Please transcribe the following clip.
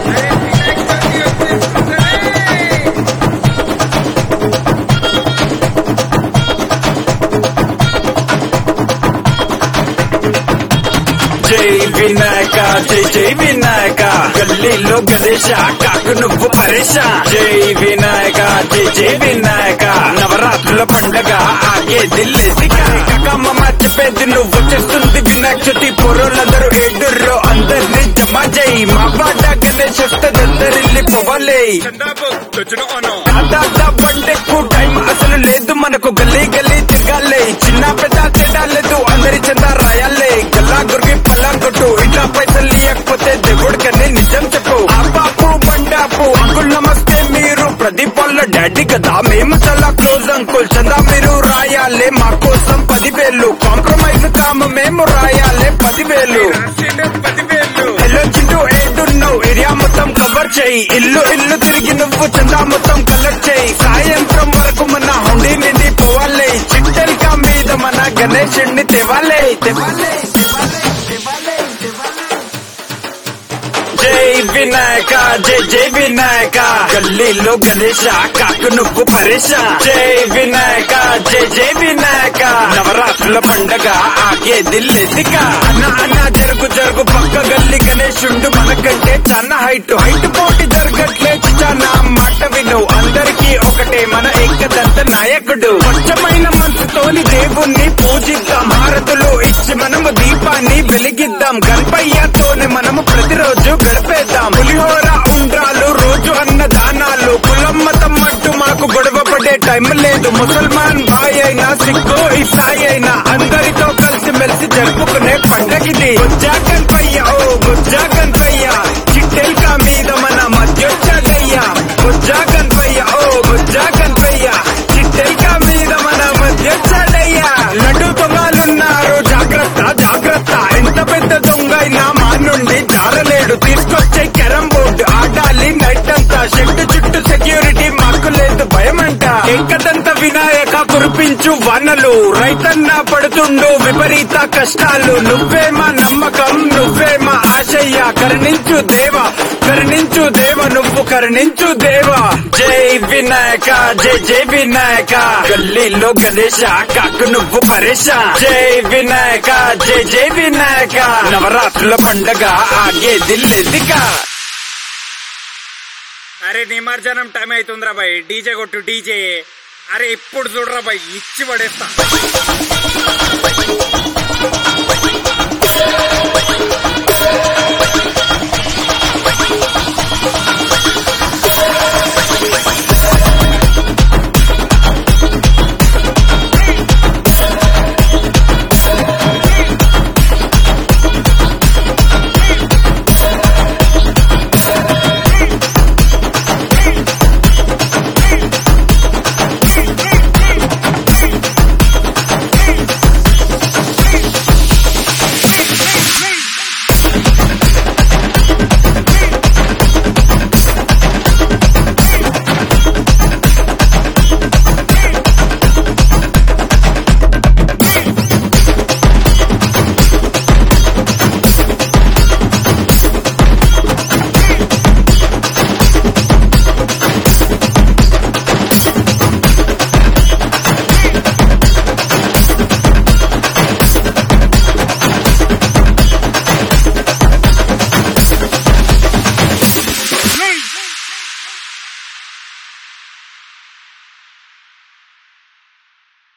జై వినాయక జై జై వినాయక గల్లీలో గణేశ కాకు నువ్వు పరేశ జై వినాయక జై జై వినాయక నవరాత్రుల పండగ ఆగే దిల్లేసి కమ్మ మర్చిపోయింది నువ్వు చేస్తుంది వినాయక చవితి పొరులందరూ ఏడుర్రో అందరినీ జమ జై మా పాట గణేష్ వస్తుంది అందరిల్లి పోవాలే దాదా బండెక్కు టైం అసలు లేదు మనకు గల్లీ గల్లీ తిరగాలే చిన్న పెద్ద తేడా లేదు అందరి చందా రాయాలే గల్లా గురికి పల్లా కొట్టు ఇట్లా పైసలు ఇవ్వకపోతే దేవుడికనే నిజం చెప్పు ఆ బాపు బండాపు అంకుల్ నమస్తే మీరు ప్రదీప్ వాళ్ళ డాడీ కదా మేము చాలా క్లోజ్ అంకుల్ చందా మీరు రాయాలే మా కోసం పదివేలు కాంప్రమైజ్ కామ మేము రాయాలే పదివేలు హలో చింటూ ఏడున్నావు ఏరియా మొత్తం కవర్ చేయి ఇల్లు ఇల్లు తిరిగి నువ్వు చందా మొత్తం కలెక్ట్ చేయి సాయంత్రం వరకు మన హుండీ నిండి పోవాలి చిట్టెల్కా మీద మన గణేశుడిని తెవాలే తెవాలే జై వినాయక జై జై వినాయక గల్లీలో గణేశ కాకు నువ్వు పరేశ జై వినాయక జై జై వినాయక నవరాత్రుల పండగ ఆగే దిల్లెదిక అన్న అన్న జరుగు జరుగు పక్క గల్లి గణేశుండు మనకంటే చాలా హైట్ హైట్ పోటీ జరగట్లే చాలా మాట విను అందరికీ ఒకటే మన ఏకదంత నాయకుడు స్వచ్ఛమైన మనసుతోని దేవుణ్ణి పూజిద్దాం హారతులు ఇచ్చి మనము దీపాన్ని వెలిగిద్దాం గణపయ్యతోనే మనము ప్రతిరోజు గడిపేద్దాం పులిహోర ఉండ్రాలు రోజు అన్న దానాలు కులం మతం మట్టు మాకు గొడవ పడే టైం లేదు ముసల్మాన్ బాయ్ అయినా సిక్కు ఇసాయి అయినా అందరితో కలిసి మెలిసి జరుపుకునే పండగిది గుజ్జా గణపయ్య ఓ గుజ్జా గణపయ్య చిట్టెల్కా మీద మన మధ్యొచ్చగయ్య గుజ్జా గణపయ్య ఓ గుజ్జా గణపయ్య చిట్టెల్కా మీద మన మధ్యొచ్చడయ్య లడ్డు దొంగలున్నారు జాగ్రత్త జాగ్రత్త ఎంత పెద్ద దొంగ అయినా మా నుండి జారలేడు తీసుకొచ్చే కెరం బోర్డు ఆడాలి నైట్ అంతా షెడ్ చుట్టూ సెక్యూరిటీ మాకు లేదు భయం అంట ఏకదంత వినాయక కురిపించు వనలు రైతన్న పడుతుండు విపరీత కష్టాలు నువ్వే మా నమ్మకం నువ్వే మా ఆశయ్య కరుణించు దేవ కరుణించు దేవ నువ్వు కరుణించు దేవ జై వినాయక జై జై వినాయక గల్లీలో గణేశ కాకు నువ్వు పరేశ జై వినాయక జై జై వినాయక నవరాత్రుల పండగ ఆగే దిల్లెదిక అరే నిమజ్జనం టైం అవుతుందిరా బాయ్ డీజే కొట్టు డీజే అరే ఇప్పుడు చూడరా బాయ్ ఇచ్చి పడేస్తా